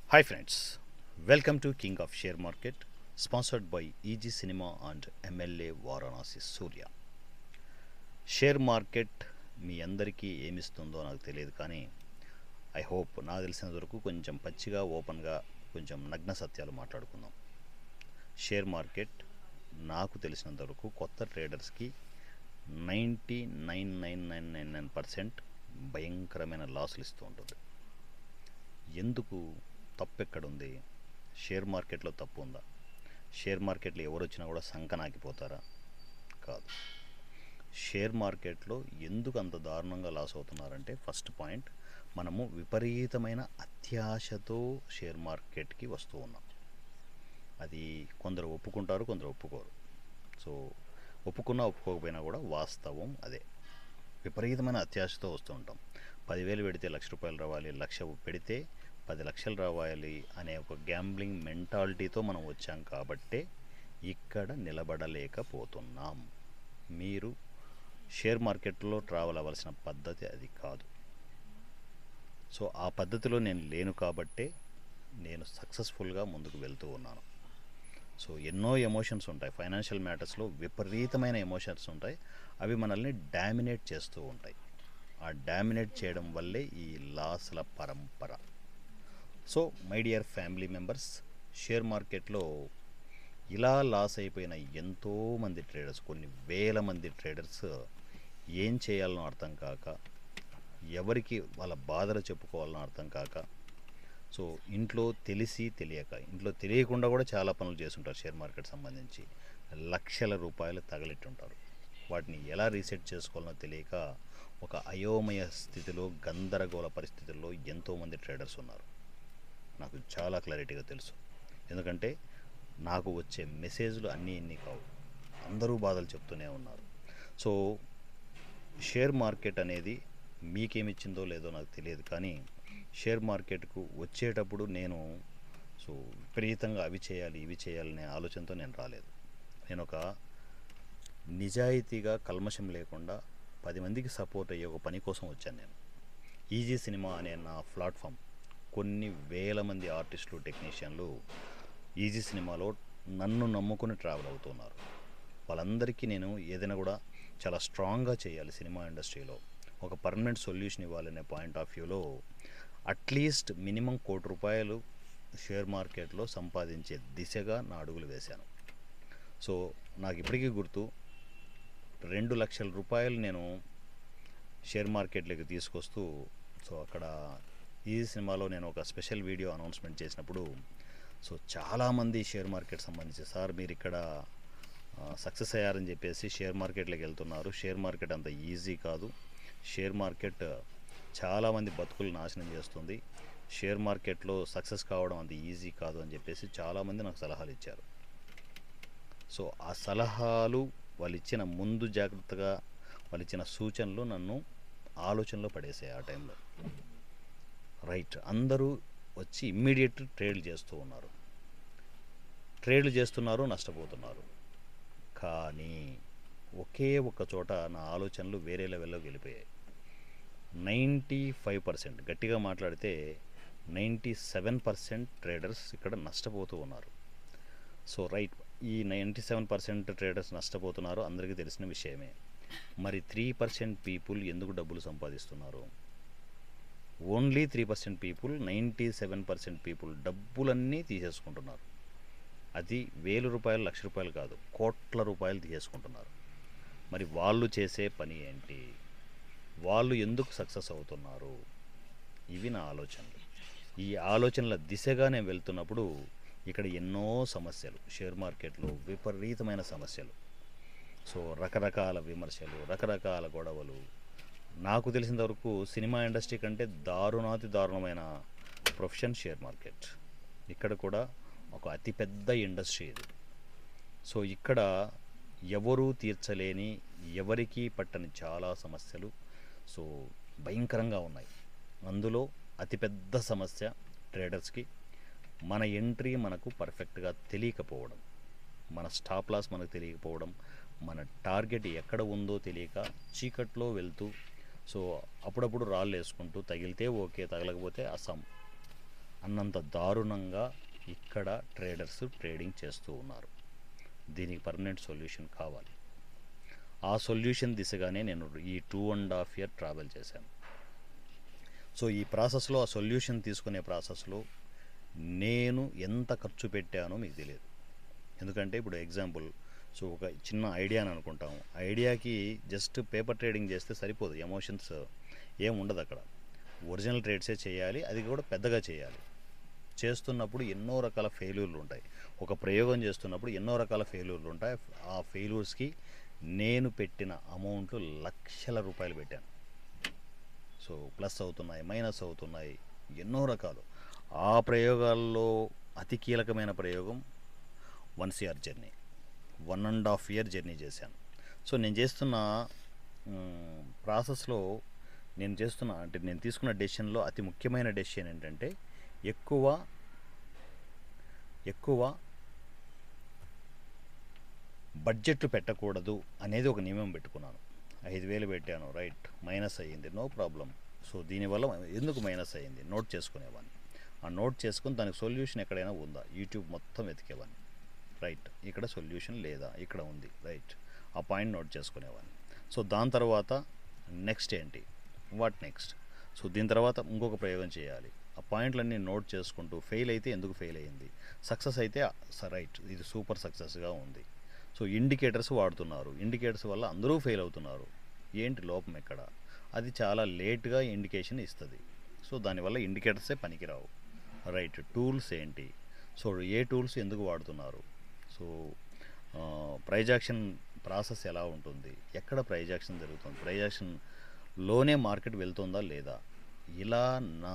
Hi friends, welcome to King of Share Market, sponsored by EG Cinema and MLA Varanasi Surya. Share market మీ అందరికీ ఏమిస్తుందో నాకు తెలియదు కానీ ఐ హోప్ నాకు తెలిసినంత వరకు కొంచెం పచ్చిగా ఓపెన్గా కొంచెం నగ్న సత్యాలు మాట్లాడుకుందాం షేర్ మార్కెట్ నాకు తెలిసినంత వరకు కొత్త ట్రేడర్స్కి ninety nine nine nine nine nine percent భయంకరమైన లాసులు ఇస్తూ ఉంటుంది ఎందుకు తప్పు ఎక్కడుంది షేర్ మార్కెట్లో తప్పు ఉందా షేర్ మార్కెట్లో ఎవరు వచ్చినా కూడా సంకనాకిపోతారా కాదు షేర్ మార్కెట్లో ఎందుకు అంత దారుణంగా లాస్ అవుతున్నారంటే ఫస్ట్ పాయింట్ మనము విపరీతమైన అత్యాశతో షేర్ మార్కెట్కి వస్తూ ఉన్నాం అది కొందరు ఒప్పుకుంటారు కొందరు ఒప్పుకోరు సో ఒప్పుకున్నా ఒప్పుకోకపోయినా కూడా వాస్తవం అదే విపరీతమైన అత్యాశతో వస్తూ ఉంటాం పదివేలు పెడితే లక్ష రూపాయలు రావాలి లక్ష పెడితే పది లక్షలు రావాలి అనే ఒక గ్యాంబ్లింగ్ మెంటాలిటీతో మనం వచ్చాం కాబట్టే ఇక్కడ నిలబడలేకపోతున్నాం మీరు షేర్ మార్కెట్లో ట్రావెల్ అవ్వాల్సిన పద్ధతి అది కాదు సో ఆ పద్ధతిలో నేను లేను కాబట్టే నేను సక్సెస్ఫుల్గా ముందుకు వెళ్తూ ఉన్నాను సో ఎన్నో ఎమోషన్స్ ఉంటాయి ఫైనాన్షియల్ మ్యాటర్స్లో విపరీతమైన ఎమోషన్స్ ఉంటాయి అవి మనల్ని డామినేట్ చేస్తూ ఉంటాయి ఆ డామినేట్ చేయడం వల్లే ఈ లాస్ల పరంపర so my dear family members share మార్కెట్లో ఇలా లాస్ అయిపోయిన ఎంతోమంది ట్రేడర్స్ కొన్ని వేల మంది ట్రేడర్స్ ఏం చేయాలనో అర్థం కాక ఎవరికి వాళ్ళ బాధలు చెప్పుకోవాలనో అర్థం కాక సో ఇంట్లో తెలిసి తెలియక ఇంట్లో తెలియకుండా కూడా చాలా పనులు చేస్తుంటారు షేర్ మార్కెట్ సంబంధించి లక్షల రూపాయలు తగలెట్టుంటారు వాటిని ఎలా రీసెట్ చేసుకోవాలనో తెలియక ఒక అయోమయ స్థితిలో గందరగోళ పరిస్థితుల్లో ఎంతోమంది ట్రేడర్స్ ఉన్నారు నాకు చాలా క్లారిటీగా తెలుసు ఎందుకంటే నాకు వచ్చే మెసేజ్లు అన్నీ ఇన్ని కావు అందరూ బాధలు చెప్తూనే ఉన్నారు సో షేర్ మార్కెట్ అనేది మీకేమిచ్చిందో లేదో నాకు తెలియదు కానీ షేర్ మార్కెట్కు వచ్చేటప్పుడు నేను సో విపరీతంగా అవి చేయాలి ఇవి చేయాలనే ఆలోచనతో నేను రాలేదు నేను ఒక నిజాయితీగా కల్మషం లేకుండా పది మందికి సపోర్ట్ అయ్యే ఒక పని కోసం వచ్చాను నేను ఈజీ సినిమా అనే నా ప్లాట్ఫామ్ కొన్ని వేల మంది ఆర్టిస్టులు టెక్నీషియన్లు ఈజీ సినిమాలో నన్ను నమ్ముకుని ట్రావెల్ అవుతున్నారు వాళ్ళందరికీ నేను ఏదైనా కూడా చాలా స్ట్రాంగ్గా చేయాలి సినిమా ఇండస్ట్రీలో ఒక పర్మనెంట్ సొల్యూషన్ ఇవ్వాలనే పాయింట్ ఆఫ్ వ్యూలో అట్లీస్ట్ మినిమం కోటి రూపాయలు షేర్ మార్కెట్లో సంపాదించే దిశగా నా అడుగులు వేశాను సో నాకు ఇప్పటికీ గుర్తు రెండు లక్షల రూపాయలు నేను షేర్ మార్కెట్లోకి తీసుకొస్తూ సో అక్కడ ఈ సినిమాలో నేను ఒక స్పెషల్ వీడియో అనౌన్స్మెంట్ చేసినప్పుడు సో చాలామంది షేర్ మార్కెట్ సంబంధించి సార్ మీరు ఇక్కడ సక్సెస్ అయ్యారని చెప్పేసి షేర్ మార్కెట్లోకి వెళ్తున్నారు షేర్ మార్కెట్ అంత ఈజీ కాదు షేర్ మార్కెట్ చాలామంది బతుకులు నాశనం చేస్తుంది షేర్ మార్కెట్లో సక్సెస్ కావడం అంత ఈజీ కాదు అని చెప్పేసి చాలామంది నాకు సలహాలు ఇచ్చారు సో ఆ సలహాలు వాళ్ళు ఇచ్చిన ముందు జాగ్రత్తగా వాళ్ళు ఇచ్చిన సూచనలు నన్ను ఆలోచనలో పడేసాయి ఆ టైంలో రైట్ అందరూ వచ్చి ఇమ్మీడియట్ ట్రేడ్లు చేస్తూ ఉన్నారు ట్రేడ్లు చేస్తున్నారు నష్టపోతున్నారు కానీ ఒకే ఒక్క చోట నా ఆలోచనలు వేరే లెవెల్లోకి వెళ్ళిపోయాయి నైంటీ ఫైవ్ పర్సెంట్ గట్టిగా మాట్లాడితే నైంటీ సెవెన్ పర్సెంట్ ట్రేడర్స్ ఇక్కడ నష్టపోతూ ఉన్నారు సో రైట్ ఈ నైంటీ సెవెన్ పర్సెంట్ ట్రేడర్స్ నష్టపోతున్నారు అందరికీ తెలిసిన విషయమే మరి త్రీ పర్సెంట్ పీపుల్ ఎందుకు డబ్బులు సంపాదిస్తున్నారు only three percent people ninety seven percent people డబ్బులన్నీ తీసేసుకుంటున్నారు అది వేలు రూపాయలు లక్ష రూపాయలు కాదు కోట్ల రూపాయలు తీసేసుకుంటున్నారు మరి వాళ్ళు చేసే పని ఏంటి వాళ్ళు ఎందుకు సక్సెస్ అవుతున్నారు ఇవి నా ఆలోచనలు ఈ ఆలోచనల దిశగా నేను వెళ్తున్నప్పుడు ఇక్కడ ఎన్నో సమస్యలు షేర్ మార్కెట్లో విపరీతమైన సమస్యలు సో రకరకాల విమర్శలు రకరకాల గొడవలు నాకు తెలిసినంత వరకు సినిమా ఇండస్ట్రీ కంటే దారుణాతి దారుణమైన ప్రొఫెషన్ షేర్ మార్కెట్ ఇక్కడ కూడా ఒక అతిపెద్ద ఇండస్ట్రీ ఇది సో ఇక్కడ ఎవరూ తీర్చలేని ఎవరికీ పట్టని చాలా సమస్యలు సో భయంకరంగా ఉన్నాయి అందులో అతిపెద్ద సమస్య ట్రేడర్స్కి మన ఎంట్రీ మనకు పర్ఫెక్ట్గా తెలియకపోవడం మన స్టాప్ లాస్ మనకు తెలియకపోవడం మన టార్గెట్ ఎక్కడ ఉందో తెలియక చీకట్లో వెళ్తూ సో అప్పుడప్పుడు రాళ్ళు వేసుకుంటూ తగిలితే ఓకే తగలకపోతే అసం అన్నంత దారుణంగా ఇక్కడ ట్రేడర్స్ ట్రేడింగ్ చేస్తూ ఉన్నారు దీనికి పర్మనెంట్ సొల్యూషన్ కావాలి ఆ సొల్యూషన్ దిశగానే నేను ఈ two and half year travel చేశాను సో ఈ ప్రాసెస్లో ఆ సొల్యూషన్ తీసుకునే ప్రాసెస్లో నేను ఎంత ఖర్చు పెట్టానో మీకు తెలియదు ఎందుకంటే ఇప్పుడు ఎగ్జాంపుల్ సో ఒక చిన్న ఐడియా అని అనుకుంటాము ఐడియాకి జస్ట్ పేపర్ ట్రేడింగ్ చేస్తే సరిపోదు ఎమోషన్స్ ఏం ఉండదు అక్కడ ఒరిజినల్ ట్రేడ్సే చేయాలి అది కూడా పెద్దగా చేయాలి చేస్తున్నప్పుడు ఎన్నో రకాల ఫెయిల్యూర్లు ఉంటాయి ఒక ప్రయోగం చేస్తున్నప్పుడు ఎన్నో రకాల ఫెయిల్యూర్లు ఉంటాయి ఆ ఫెయిల్యూర్స్కి నేను పెట్టిన అమౌంట్ లక్షల రూపాయలు పెట్టాను సో ప్లస్ అవుతున్నాయి మైనస్ అవుతున్నాయి ఎన్నో రకాలు ఆ ప్రయోగాల్లో అతి కీలకమైన ప్రయోగం one CR journey one and half year journey చేశాను సో నేను చేస్తున్న మ్, ప్రాసెస్లో నేను చేస్తున్న అంటే నేను తీసుకున్న డెసిషన్లో అతి ముఖ్యమైన డెసిషన్ ఏంటంటే ఎక్కువ ఎక్కువ బడ్జెట్లు పెట్టకూడదు అనేది ఒక నియమం పెట్టుకున్నాను ఐదు వేలు పెట్టాను రైట్ మైనస్ అయ్యింది నో ప్రాబ్లం సో దీనివల్ల ఎందుకు మైనస్ అయ్యింది నోట్ చేసుకునేవాడిని ఆ నోట్ చేసుకుని దానికి సొల్యూషన్ ఎక్కడైనా ఉందా యూట్యూబ్ మొత్తం వెతికేవాడిని రైట్ ఇక్కడ సొల్యూషన్ లేదా ఇక్కడ ఉంది రైట్ ఆ పాయింట్ నోట్ చేసుకునేవాడిని సో దాని తర్వాత నెక్స్ట్ ఏంటి వాట్ నెక్స్ట్ సో దీని తర్వాత ఇంకొక ప్రయోగం చేయాలి ఆ పాయింట్లన్నీ నోట్ చేసుకుంటూ ఫెయిల్ అయితే ఎందుకు ఫెయిల్ అయ్యింది సక్సెస్ అయితే రైట్ ఇది సూపర్ సక్సెస్గా ఉంది సో ఇండికేటర్స్ వాడుతున్నారు ఇండికేటర్స్ వల్ల అందరూ ఫెయిల్ అవుతున్నారు ఏంటి లోపం ఎక్కడ అది చాలా లేట్గా ఇండికేషన్ ఇస్తుంది సో దానివల్ల ఇండికేటర్సే పనికిరావు రైట్ టూల్స్ ఏంటి సో ఏ టూల్స్ ఎందుకు వాడుతున్నారు సో ప్రైజ్ యాక్షన్ ప్రాసెస్ ఎలా ఉంటుంది ఎక్కడ ప్రైజ్ యాక్షన్ జరుగుతుంది ప్రైజ్ యాక్షన్లోనే మార్కెట్ వెళ్తుందా లేదా ఇలా నా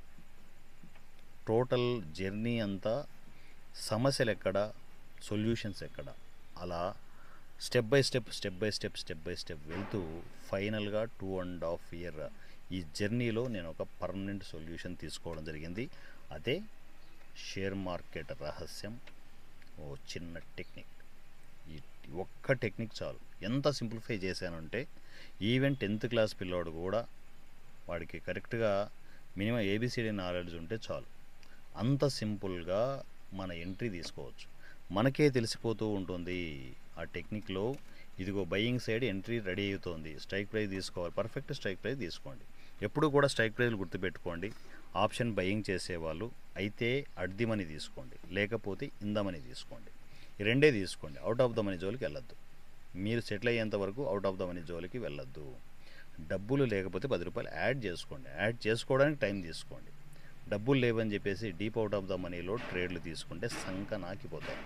టోటల్ జర్నీ అంతా సమస్యలు ఎక్కడ సొల్యూషన్స్ ఎక్కడ అలా step by step step by step step by step వెళ్తూ ఫైనల్గా టూ అండ్ హాఫ్ ఇయర్ ఈ జర్నీలో నేను ఒక పర్మనెంట్ సొల్యూషన్ తీసుకోవడం జరిగింది అదే షేర్ మార్కెట్ రహస్యం ఓ చిన్న టెక్నిక్ ఈ ఒక్క టెక్నిక్ చాలు ఎంత సింప్లిఫై చేశానంటే ఈవెన్ టెన్త్ క్లాస్ పిల్లోడు కూడా వాడికి కరెక్ట్గా మినిమం ఏబిసిడి నాలెడ్జ్ ఉంటే చాలు అంత సింపుల్గా మన ఎంట్రీ తీసుకోవచ్చు మనకే తెలిసిపోతూ ఉంటుంది ఆ టెక్నిక్లో ఇదిగో బయింగ్ సైడ్ ఎంట్రీ రెడీ అవుతుంది స్ట్రైక్ ప్రైస్ తీసుకోవాలి పర్ఫెక్ట్ స్ట్రైక్ ప్రైస్ తీసుకోండి ఎప్పుడు కూడా స్ట్రైక్ ప్రైజ్లు గుర్తుపెట్టుకోండి ఆప్షన్ బయింగ్ చేసేవాళ్ళు అయితే అట్ ది మనీ తీసుకోండి లేకపోతే ఇన్ ద మనీ తీసుకోండి ఈ రెండే తీసుకోండి అవుట్ ఆఫ్ ద మనీ జోలికి వెళ్ళొద్దు మీరు సెటిల్ అయ్యేంత వరకు అవుట్ ఆఫ్ ద మనీ జోలికి వెళ్ళొద్దు డబ్బులు లేకపోతే పది రూపాయలు యాడ్ చేసుకోండి యాడ్ చేసుకోవడానికి టైం తీసుకోండి డబ్బులు లేవని చెప్పేసి డీప్ అవుట్ ఆఫ్ ద మనీలో ట్రేడ్లు తీసుకుంటే సంక నాకిపోతారు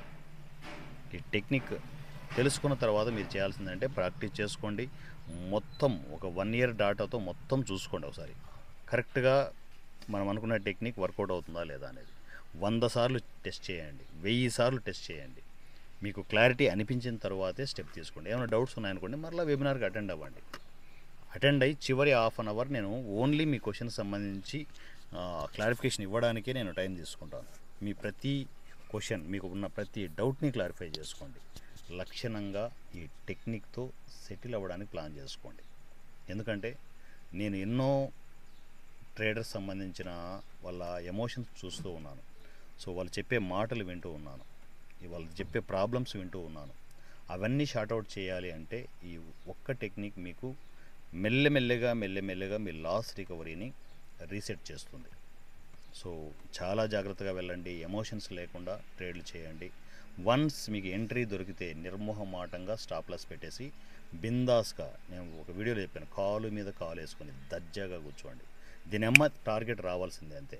ఈ టెక్నిక్ తెలుసుకున్న తర్వాత మీరు చేయాల్సిందంటే ప్రాక్టీస్ చేసుకోండి మొత్తం ఒక వన్ ఇయర్ డాటాతో మొత్తం చూసుకోండి ఒకసారి కరెక్ట్గా మనం అనుకున్న టెక్నిక్ వర్కౌట్ అవుతుందా లేదా అనేది వంద సార్లు టెస్ట్ చేయండి వెయ్యి సార్లు టెస్ట్ చేయండి మీకు క్లారిటీ అనిపించిన తర్వాతే స్టెప్ తీసుకోండి ఏమైనా డౌట్స్ ఉన్నాయనుకోండి మరలా వెబినార్కి అటెండ్ అవ్వండి అటెండ్ అయ్యి చివరి హాఫ్ అన్ అవర్ నేను ఓన్లీ మీ క్వశ్చన్ సంబంధించి క్లారిఫికేషన్ ఇవ్వడానికే నేను టైం తీసుకుంటాను మీ ప్రతి క్వశ్చన్ మీకు ఉన్న ప్రతి డౌట్ని క్లారిఫై చేసుకోండి లక్షణంగా ఈ టెక్నిక్తో సెటిల్ అవ్వడానికి ప్లాన్ చేసుకోండి ఎందుకంటే నేను ఎన్నో ట్రేడర్స్ సంబంధించిన వాళ్ళ ఎమోషన్స్ చూస్తూ ఉన్నాను సో వాళ్ళు చెప్పే మాటలు వింటూ ఉన్నాను ఈ వాళ్ళు చెప్పే ప్రాబ్లమ్స్ వింటూ ఉన్నాను అవన్నీ షార్ట్అవుట్ చేయాలి అంటే ఈ ఒక్క టెక్నిక్ మీకు మెల్లమెల్లగా మెల్లమెల్లగా మీ లాస్ రికవరీని రీసెట్ చేస్తుంది సో చాలా జాగ్రత్తగా వెళ్ళండి ఎమోషన్స్ లేకుండా ట్రేడ్లు చేయండి వన్స్ మీకు ఎంట్రీ దొరికితే నిర్మోహమాటంగా స్టాప్ లాస్ పెట్టేసి బిందాస్గా నేను ఒక వీడియోలో చెప్పాను కాలు మీద కాలు వేసుకొని దర్జాగా కూర్చోండి దీని అమ్మ టార్గెట్ రావాల్సిందే అంతే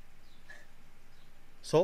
సో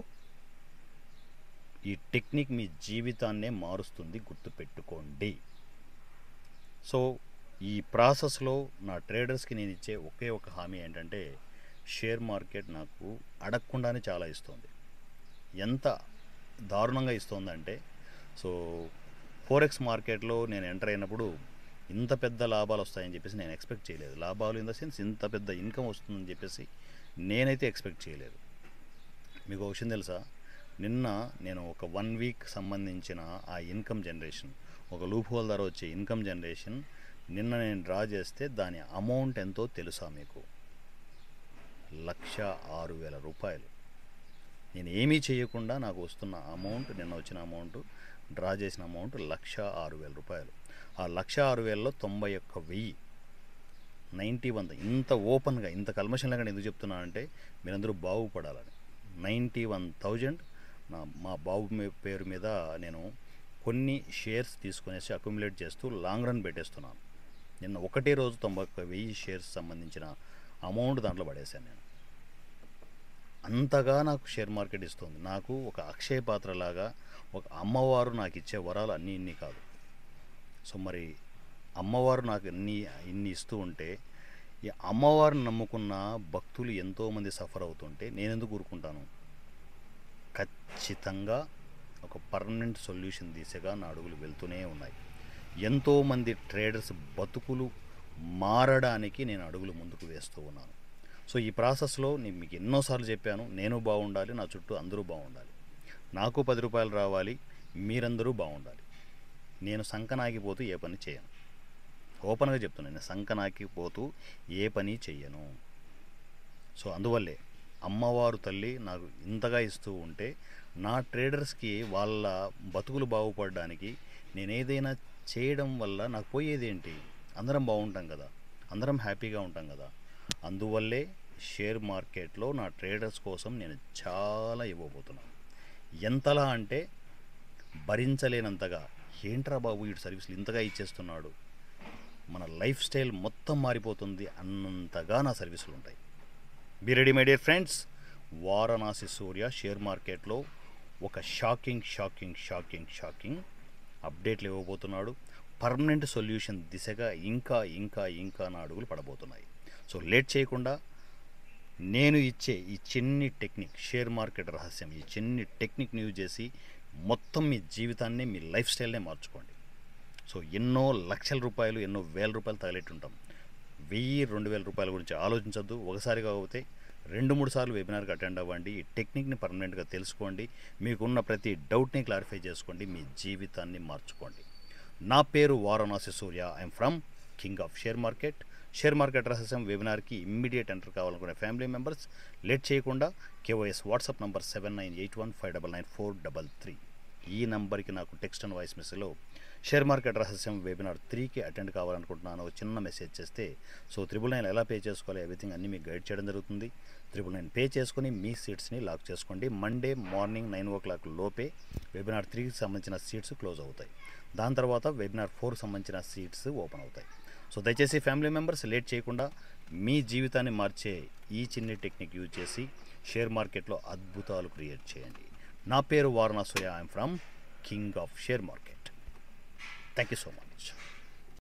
ఈ టెక్నిక్ మీ జీవితాన్నే మారుస్తుంది గుర్తుపెట్టుకోండి సో ఈ ప్రాసెస్లో నా ట్రేడర్స్కి నేను ఇచ్చే ఒకే ఒక హామీ ఏంటంటే షేర్ మార్కెట్ నాకు అడగకుండానే చాలా ఇస్తుంది ఎంత దారుణంగా ఇస్తుందంటే సో ఫోరెక్స్ మార్కెట్లో నేను ఎంటర్ అయినప్పుడు ఇంత పెద్ద లాభాలు వస్తాయని చెప్పేసి నేను ఎక్స్పెక్ట్ చేయలేదు లాభాలు ఇన్ ద సెన్స్ ఇంత పెద్ద ఇన్కమ్ వస్తుందని చెప్పేసి నేనైతే ఎక్స్పెక్ట్ చేయలేదు మీకు ఒక విషయం తెలుసా నిన్న నేను ఒక వన్ వీక్ సంబంధించిన ఆ ఇన్కమ్ జనరేషన్ ఒక లూప్ హోల్ ద్వారా వచ్చే ఇన్కమ్ జనరేషన్ నిన్న నేను డ్రా చేస్తే దాని అమౌంట్ ఎంతో తెలుసా మీకు లక్ష ఆరు వేల రూపాయలు నేను ఏమీ చేయకుండా నాకు వస్తున్న అమౌంట్ నిన్న వచ్చిన అమౌంట్ డ్రా చేసిన అమౌంట్ లక్ష ఆరు వేల రూపాయలు ఆ లక్ష ఆరు వేలలో తొంభై ఒక్క వెయ్యి నైంటీ వన్ ఇంత ఓపెన్గా ఇంత కల్మషన్ లేకుండా ఎందుకు చెప్తున్నానంటే మీరందరూ బాగుపడాలని నైంటీ వన్ థౌజండ్ నా మా బాబు మీ- పేరు మీద నేను కొన్ని షేర్స్ తీసుకునేసి అక్యుములేట్ చేస్తూ లాంగ్ రన్ పెట్టేస్తున్నాను నిన్న ఒకటే రోజు తొంభై ఒక్క వెయ్యి షేర్స్ సంబంధించిన అమౌంట్ దాంట్లో పడేశాను నేను అంతగా నాకు షేర్ మార్కెట్ ఇస్తుంది నాకు ఒక అక్షయ పాత్రలాగా ఒక అమ్మవారు నాకు ఇచ్చే వరాలు అన్నీ ఇన్ని కాదు సో మరి అమ్మవారు నాకు ఇన్ని ఇన్ని ఇస్తూ ఉంటే ఈ అమ్మవారిని నమ్ముకున్న భక్తులు ఎంతోమంది సఫర్ అవుతుంటే నేను ఎందుకు ఊరుకుంటాను ఖచ్చితంగా ఒక పర్మనెంట్ సొల్యూషన్ దిశగా నా అడుగులు వెళ్తూనే ఉన్నాయి ఎంతోమంది ట్రేడర్స్ బతుకులు మారడానికి నేను అడుగులు ముందుకు వేస్తూ ఉన్నాను సో ఈ ప్రాసెస్లో నేను మీకు ఎన్నోసార్లు చెప్పాను నేను బాగుండాలి నా చుట్టూ అందరూ బాగుండాలి నాకు పది రూపాయలు రావాలి మీరందరూ బాగుండాలి నేను సంకనాగిపోతూ ఏ పని చేయను ఓపెన్గా చెప్తున్నాను నేను సంకనాగిపోతూ ఏ పని చెయ్యను సో అందువల్లే అమ్మవారు తల్లి నాకు ఇంతగా ఇస్తూ ఉంటే నా ట్రేడర్స్కి వాళ్ళ బతుకులు బాగుపడడానికి నేను ఏదైనా చేయడం వల్ల నాకు పోయేది ఏంటి అందరం బాగుంటాం కదా అందరం హ్యాపీగా ఉంటాం కదా అందువల్లే షేర్ మార్కెట్లో నా ట్రేడర్స్ కోసం నేను చాలా ఇవ్వబోతున్నాను ఎంతలా అంటే భరించలేనంతగా ఏంట్రా బాబు ఈ సర్వీసులు ఇంతగా ఇచ్చేస్తున్నాడు మన లైఫ్ స్టైల్ మొత్తం మారిపోతుంది అన్నంతగా నా సర్వీసులు ఉంటాయి be ready my dear friends Varanasi Surya share మార్కెట్లో ఒక షాకింగ్ షాకింగ్ షాకింగ్ షాకింగ్ అప్డేట్లు ఇవ్వబోతున్నాడు పర్మనెంట్ సొల్యూషన్ దిశగా ఇంకా ఇంకా ఇంకా నా అడుగులు పడబోతున్నాయి సో లేట్ చేయకుండా నేను ఇచ్చే ఈ చిన్ని టెక్నిక్ షేర్ మార్కెట్ రహస్యం ఈ చిన్ని టెక్నిక్ని యూజ్ చేసి మొత్తం మీ జీవితాన్ని మీ లైఫ్ స్టైల్నే మార్చుకోండి సో ఎన్నో లక్షల రూపాయలు ఎన్నో వేల రూపాయలు తగిలెట్టుంటాం వెయ్యి రెండు వేల రూపాయల గురించి ఆలోచించొద్దు ఒకసారి కాకపోతే రెండు మూడు సార్లు వెబినార్కి అటెండ్ అవ్వండి ఈ టెక్నిక్ని పర్మనెంట్గా తెలుసుకోండి మీకున్న ప్రతి డౌట్ని క్లారిఫై చేసుకోండి మీ జీవితాన్ని మార్చుకోండి నా పేరు Varanasi Surya I'm from king of share market share market రహస్యం వెబినార్కి ఇమ్మీడియట్ ఎంటర్ కావాలనుకునే ఫ్యామిలీ మెంబర్స్ లేట్ చేయకుండా KYS WhatsApp number seven nine eight one five double nine four double three ఈ నంబర్కి నాకు టెక్స్ట్ అండ్ వాయిస్ మెసేజ్లో షేర్ మార్కెట్ రహస్యం webinar త్రీకి అటెండ్ కావాలనుకుంటున్నాను ఒక చిన్న మెసేజ్ చేస్తే సో త్రిబుల్ నైన్ ఎలా పే చేసుకోవాలి ఎవ్రీథింగ్ అన్నీ మీకు గైడ్ చేయడం జరుగుతుంది త్రిబుల్ నైన్ పే చేసుకొని మీ సీట్స్ని లాక్ చేసుకోండి Monday morning nine o'clock లోపే వెబినార్ త్రీకి సంబంధించిన సీట్స్ క్లోజ్ అవుతాయి దాని తర్వాత వెబినార్ ఫోర్ సంబంధించిన సీట్స్ ఓపెన్ అవుతాయి సో దయచేసి ఫ్యామిలీ మెంబర్స్ లేట్ చేయకుండా మీ జీవితాన్ని మార్చే ఈ చిన్ని టెక్నిక్ యూజ్ చేసి షేర్ మార్కెట్లో అద్భుతాలు క్రియేట్ చేయండి నా పేరు వారణాసుయ I'm from king of share market thank you so much